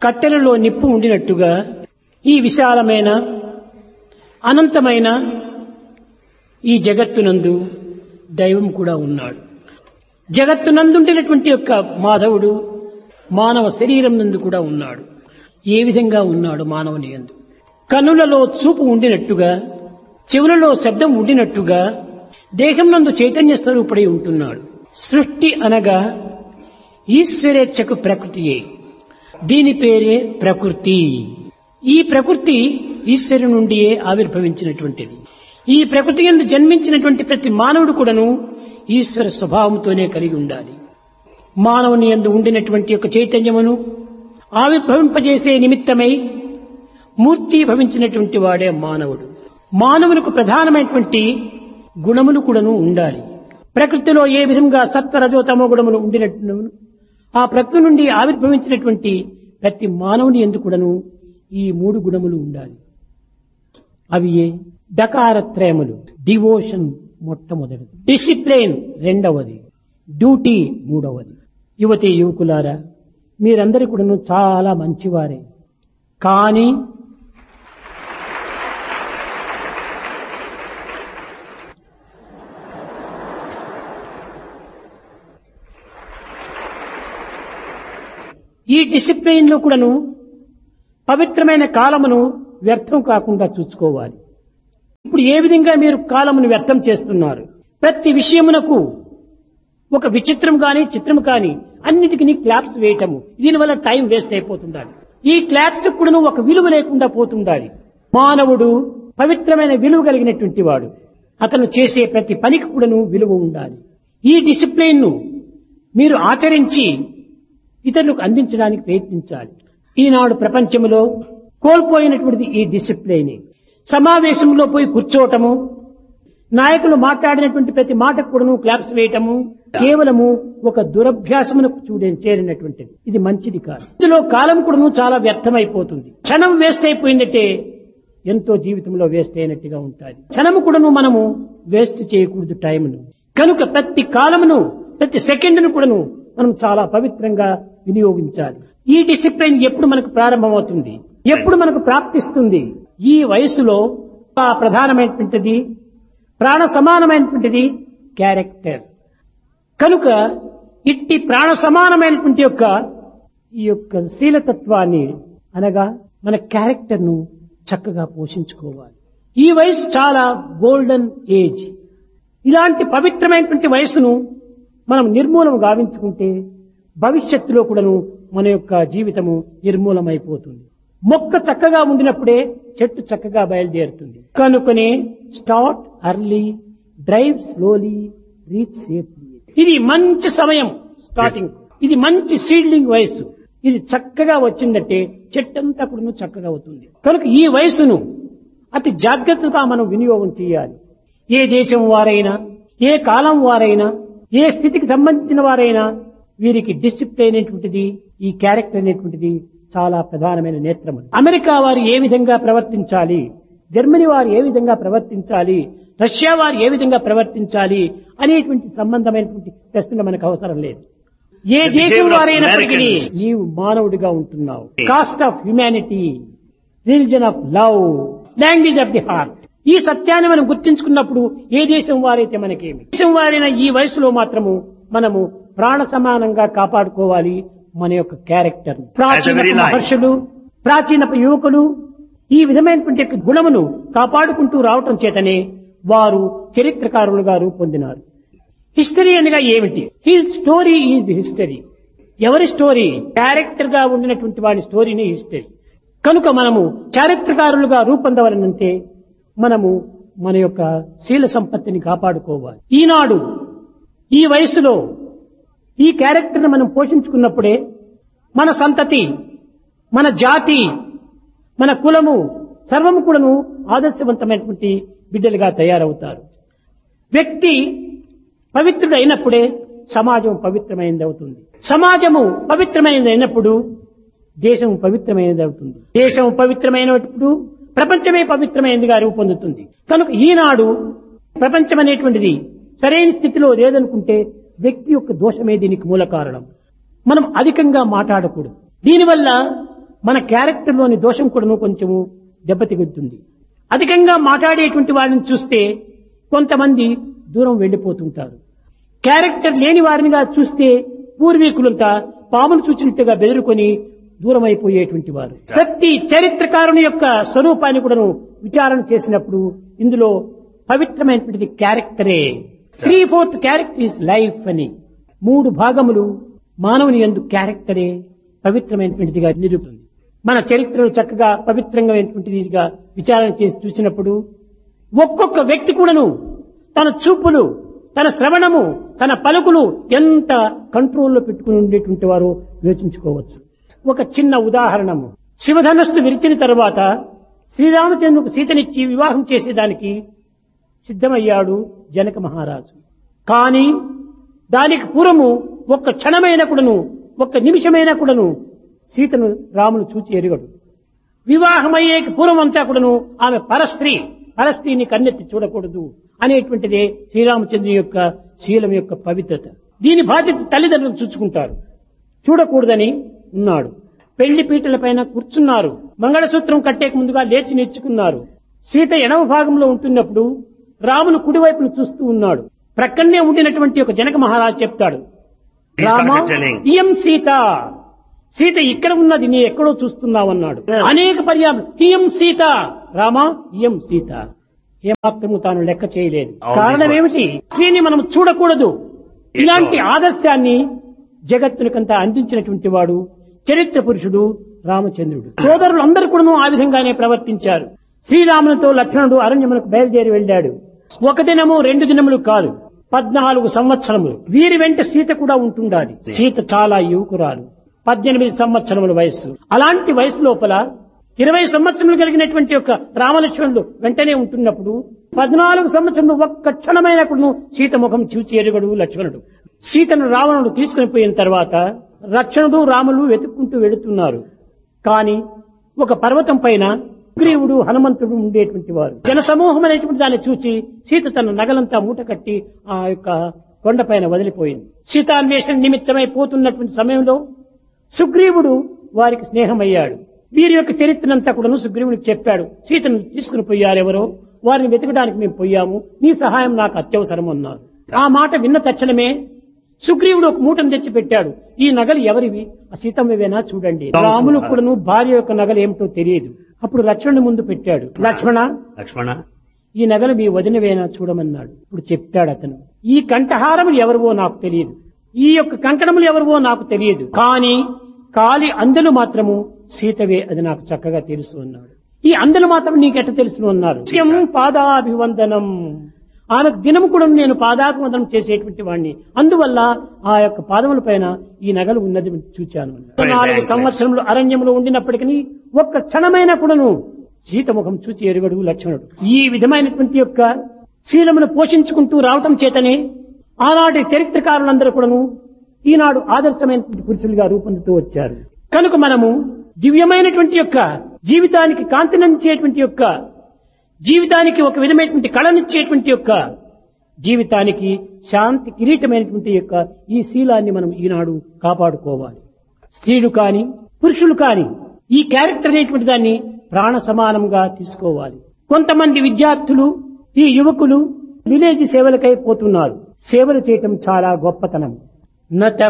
కట్టెలలో నిప్పు ఉండినట్టుగా ఈ విశాలమైన అనంతమైన ఈ జగత్తునందు దైవం కూడా ఉన్నాడు జగత్తునందుండినటువంటి యొక్క మాధవుడు మానవ శరీరం నందు కూడా ఉన్నాడు ఏ విధంగా ఉన్నాడు మానవుని యందు కనులలో చూపు ఉండినట్టుగా చెవులలో శబ్దం ఉండినట్టుగా దేహం నందు చైతన్య స్వరూపుడై ఉంటున్నాడు సృష్టి అనగా ఈశ్వరేచ్ఛకు ప్రకృతియే దీని పేరే ప్రకృతి ఈ ప్రకృతి ఈశ్వరు నుండియే ఆవిర్భవించినటువంటిది ఈ ప్రకృతి ఎందు జన్మించినటువంటి ప్రతి మానవుడు కూడాను ఈశ్వర స్వభావంతోనే కలిగి ఉండాలి మానవుని ఎందు ఉండినటువంటి యొక్క చైతన్యమును ఆవిర్భవింపజేసే నిమిత్తమై మూర్తి భవించినటువంటి వాడే మానవుడు మానవులకు ప్రధానమైనటువంటి గుణములు కూడాను ఉండాలి ప్రకృతిలో ఏ విధంగా సత్వరజోతమో గుణములు ఉండినట్టు ఆ ప్రకృతి నుండి ఆవిర్భవించినటువంటి ప్రతి మానవుని ఎందు కూడాను ఈ మూడు గుణములు ఉండాలి అవి ఏ డకారత్రయములు డివోషన్ మొట్టమొదటిది డిసిప్లిన్ రెండవది డ్యూటీ మూడవది యువతి యువకులారా మీరందరి కూడాను చాలా మంచివారే కానీ ఈ డిసిప్లిన్ లో కూడాను పవిత్రమైన కాలమును వ్యర్థం కాకుండా చూసుకోవాలి ఇప్పుడు ఏ విధంగా మీరు కాలమును వ్యర్థం చేస్తున్నారు ప్రతి విషయమునకు ఒక విచిత్రం కానీ చిత్రం కానీ అన్నిటికీ క్లాప్స్ వేయటము దీనివల్ల టైం వేస్ట్ అయిపోతుండాలి ఈ క్లాప్స్ కూడాను ఒక విలువ లేకుండా పోతుండాలి మానవుడు పవిత్రమైన విలువ కలిగినటువంటి వాడు అతను చేసే ప్రతి పనికి కూడాను విలువ ఉండాలి ఈ డిసిప్లిన్ ను మీరు ఆచరించి ఇతరులకు అందించడానికి ప్రయత్నించాలి ఈనాడు ప్రపంచంలో కోల్పోయినటువంటిది ఈ డిసిప్లిన్ సమావేశంలో పోయి కూర్చోవటము నాయకులు మాట్లాడినటువంటి ప్రతి మాటకు కూడాను క్లాప్స్ వేయటము కేవలము ఒక దురభ్యాసమునకు చూడే చేరినటువంటిది ఇది మంచిది కాదు ఇందులో కాలం కూడాను చాలా వ్యర్థమైపోతుంది క్షణం వేస్ట్ అయిపోయిందంటే ఎంతో జీవితంలో వేస్ట్ అయినట్టుగా ఉంటుంది క్షణము కూడాను మనము వేస్ట్ చేయకూడదు టైంను కనుక ప్రతి కాలమును ప్రతి సెకండ్ను కూడాను మనం చాలా పవిత్రంగా వినియోగించాలి ఈ డిసిప్లిన్ ఎప్పుడు మనకు ప్రారంభమవుతుంది ఎప్పుడు మనకు ప్రాప్తిస్తుంది ఈ వయసులో ఆ ప్రధానమైనటువంటిది ప్రాణ సమానమైనటువంటిది క్యారెక్టర్ కనుక ఇట్టి ప్రాణ సమానమైనటువంటి యొక్క ఈ యొక్క శీలతత్వాన్ని అనగా మన క్యారెక్టర్ ను చక్కగా పోషించుకోవాలి ఈ వయసు చాలా గోల్డెన్ ఏజ్ ఇలాంటి పవిత్రమైనటువంటి వయసును మనం నిర్మూలన గావించుకుంటే భవిష్యత్తులో కూడాను మన యొక్క జీవితము నిర్మూలమైపోతుంది మొక్క చక్కగా ఉండినప్పుడే చెట్టు చక్కగా బయలుదేరుతుంది కనుకనే start early drive slowly reach safely ఇది మంచి సమయం స్టార్టింగ్ ఇది మంచి సీడ్లింగ్ వయస్సు ఇది చక్కగా వచ్చిందంటే చెట్టంతా కూడా చక్కగా అవుతుంది కనుక ఈ వయసును అతి జాగ్రత్తగా మనం వినియోగం చేయాలి ఏ దేశం వారైనా ఏ కాలం వారైనా ఏ స్థితికి సంబంధించిన వారైనా వీరికి డిసిప్లిన్ అనేటువంటిది ఈ క్యారెక్టర్ అనేటువంటిది చాలా ప్రధానమైన నేత్రము అమెరికా వారు ఏ విధంగా ప్రవర్తించాలి జర్మనీ వారు ఏ విధంగా ప్రవర్తించాలి రష్యా వారు ఏ విధంగా ప్రవర్తించాలి అనేటువంటి సంబంధమైనటువంటి ప్రశ్న మనకు అవసరం లేదు ఏ The దేశం behavior of వారైనప్పటికీ Americans. నీవు మానవుడిగా ఉంటున్నావు caste of humanity religion of love language of the heart ఈ సత్యాన్ని మనం గుర్తించుకున్నప్పుడు ఏ దేశం వారైతే మనకేమి దేశం వారైన ఈ వయసులో మాత్రము మనము ప్రాణ సమానంగా కాపాడుకోవాలి మన యొక్క క్యారెక్టర్ ప్రాచీన very life. మహర్షులు ప్రాచీన యువకులు ఈ విధమైనటువంటి యొక్క గుణమును కాపాడుకుంటూ రావటం చేతనే వారు చరిత్రకారులుగా రూపొందినారు హిస్టరీ అనగా ఏమిటి హీ స్టోరీ ఈజ్ హిస్టరీ ఎవరి స్టోరీ క్యారెక్టర్ గా ఉండినటువంటి వాడి స్టోరీని హిస్టరీ కనుక మనము చారిత్రకారులుగా రూపొందవలనంటే మనము మన యొక్క శీల సంపత్తిని కాపాడుకోవాలి ఈనాడు ఈ వయసులో ఈ క్యారెక్టర్ని మనం పోషించుకున్నప్పుడే మన సంతతి మన జాతి మన కులము సర్వము కూడాను ఆదర్శవంతమైనటువంటి బిడ్డలుగా తయారవుతారు వ్యక్తి పవిత్రుడు అయినప్పుడే సమాజం పవిత్రమైనది అవుతుంది సమాజము పవిత్రమైనది అయినప్పుడు దేశం పవిత్రమైనది అవుతుంది దేశం పవిత్రమైనప్పుడు ప్రపంచమే పవిత్రమైనదిగా రూపొందుతుంది కనుక ఈనాడు ప్రపంచం అనేటువంటిది సరైన స్థితిలో లేదనుకుంటే వ్యక్తి యొక్క దోషమే దీనికి మూల కారణం మనం అధికంగా మాట్లాడకూడదు దీనివల్ల మన క్యారెక్టర్లోని దోషం కూడాను కొంచెము దెబ్బతిగుతుంది అధికంగా మాట్లాడేటువంటి వారిని చూస్తే కొంతమంది దూరం వెళ్లిపోతుంటారు క్యారెక్టర్ లేని వారినిగా చూస్తే పూర్వీకులంతా పామును చూచినట్టుగా బెదిరుకొని దూరం అయిపోయేటువంటి వారు ప్రతి చరిత్రకారుని యొక్క స్వరూపాన్ని కూడాను విచారణ చేసినప్పుడు ఇందులో పవిత్రమైనటువంటిది క్యారెక్టరే three fourth character is life అని మూడు భాగములు మానవుని ఎందు క్యారెక్టరే పవిత్రమైనటువంటిదిగా నిరూపుతుంది మన చరిత్రను చక్కగా పవిత్రంగా విచారణ చేసి చూసినప్పుడు ఒక్కొక్క వ్యక్తి కూడాను తన చూపులు తన శ్రవణము తన పలుకులు ఎంత కంట్రోల్లో పెట్టుకుని ఉండేటువంటి వారో యోచించుకోవచ్చు ఒక చిన్న ఉదాహరణము శివధనస్సు విరిచిన తరువాత శ్రీరామచంద్రుకు సీతనిచ్చి వివాహం చేసేదానికి సిద్ధమయ్యాడు జనక మహారాజు కానీ దానికి పూర్వము ఒక్క క్షణమైన కూడాను ఒక్క నిమిషమైన కూడాను సీతను రామును చూచి ఎరుగడు వివాహమయ్యేకి పూర్వం అంతా కూడాను ఆమె పరస్త్రీ పరస్త్రీని కన్నెత్తి చూడకూడదు అనేటువంటిదే శ్రీరామచంద్రుని యొక్క శీలం యొక్క పవిత్రత దీని బాధ్యత తల్లిదండ్రులు చూసుకుంటారు చూడకూడదని ఉన్నాడు పెళ్లి పీటల పైన కూర్చున్నారు మంగళసూత్రం కట్టేక ముందుగా లేచి నేర్చుకున్నారు సీత ఎడమ భాగంలో ఉంటున్నప్పుడు రామును కుడివైపును చూస్తూ ఉన్నాడు ప్రక్కనే ఉండినటువంటి ఒక జనక మహారాజు చెప్తాడు He Rama started telling. ఇయం Sita Sita ఇక్కడ ఉన్నది నీ ఎక్కడో చూస్తున్నావన్నాడు Yeah. అనేక పర్యాలు ఇయం సీత రామా ఇయం సీత ఏమాత్రము తాను లెక్క చేయలేదు All కారణం these ఏమిటి స్త్రీని మనం చూడకూడదు ఇలాంటి ఆదర్శాన్ని జగత్తునికంతా అందించినటువంటి వాడు చరిత్ర పురుషుడు రామచంద్రుడు సోదరులు అందరూ కూడా ఆ విధంగానే ప్రవర్తించారు శ్రీరామునితో లక్ష్మణుడు అరణ్యమునకు బయలుదేరి వెళ్ళాడు ఒక దినము రెండు దినములు కాదు పద్నాలుగు సంవత్సరములు వీరి వెంట సీత కూడా ఉంటుండాలి సీత చాలా యువకురాలు పద్దెనిమిది సంవత్సరముల వయస్సు అలాంటి వయసు లోపల ఇరవై సంవత్సరములు కలిగినటువంటి యొక్క రామలక్ష్మణుడు వెంటనే ఉంటున్నప్పుడు పద్నాలుగు సంవత్సరములు ఒక్క క్షణమైన కూడా సీత ముఖం చూచి ఎరుగడు లక్ష్మణుడు సీతను రావణుడు తీసుకుని పోయిన తర్వాత లక్ష్మణుడు రాములు వెతుక్కుంటూ వెళుతున్నారు కానీ ఒక పర్వతం పైన సుగ్రీవుడు హనుమంతుడు ఉండేటువంటి వారు జనసమూహం అనేటువంటి దాన్ని చూసి సీత తన నగలంతా మూట కట్టి ఆ యొక్క కొండపైన వదిలిపోయింది సీతాన్వేషణ నిమిత్తమై పోతున్నటువంటి సమయంలో సుగ్రీవుడు వారికి స్నేహమయ్యాడు వీరి యొక్క చరిత్రనంతా కూడాను సుగ్రీవునికి చెప్పాడు సీతను తీసుకుని పోయారెవరో వారిని వెతకడానికి మేము పోయాము నీ సహాయం నాకు అత్యవసరం అన్నారు ఆ మాట విన్న తక్షణమే సుగ్రీవుడు ఒక మూటను తెచ్చి పెట్టాడు ఈ నగలు ఎవరివి ఆ సీతమ్మవేనా చూడండి రాములు కూడాను భార్య యొక్క నగలు ఏమిటో తెలియదు అప్పుడు లక్ష్మణుని ముందు పెట్టాడు లక్ష్మణ లక్ష్మణ ఈ నగలు మీ వదినవేనా చూడమన్నాడు ఇప్పుడు చెప్తాడు అతను ఈ కంఠహారములు ఎవరివో నాకు తెలియదు ఈ యొక్క కంకణములు ఎవరివో నాకు తెలియదు కానీ కాలి అందలు మాత్రము సీతవే అది నాకు చక్కగా తెలుసు అన్నాడు ఈ అందలు మాత్రం నీకెట్ట తెలుసు అన్నారు నిత్యం పాదాభివందనం ఆమెకు దినము కూడా నేను పాదాభివందనం చేసేటువంటి వాడిని అందువల్ల ఆ యొక్క పాదముల పైన ఈ నగలు ఉన్నది చూచాను అన్నాడు. నాలుగు సంవత్సరములు అరణ్యములో ఉండినప్పటికీ ఒక్క క్షణమైన కూడాను సీత ముఖం చూచి ఎరుగడు లక్ష్మణుడు ఈ విధమైనటువంటి యొక్క శీలమును పోషించుకుంటూ రావటం చేతనే ఆనాటి చరిత్రకారులందరూ కూడాను ఈనాడు ఆదర్శమైనటువంటి పురుషులుగా రూపొందుతూ వచ్చారు కనుక మనము దివ్యమైనటువంటి యొక్క జీవితానికి కాంతినంచేటువంటి యొక్క జీవితానికి ఒక విధమైనటువంటి కళనిచ్చేటువంటి యొక్క జీవితానికి శాంతి కిరీటమైనటువంటి యొక్క ఈ శీలాన్ని మనం ఈనాడు కాపాడుకోవాలి స్త్రీలు కాని పురుషులు కాని ఈ క్యారెక్టర్ అనేటువంటి దాన్ని ప్రాణ సమానంగా తీసుకోవాలి కొంతమంది విద్యార్థులు ఈ యువకులు విలేజ్ సేవలకై పోతున్నారు సేవలు చేయటం చాలా గొప్పతనం నత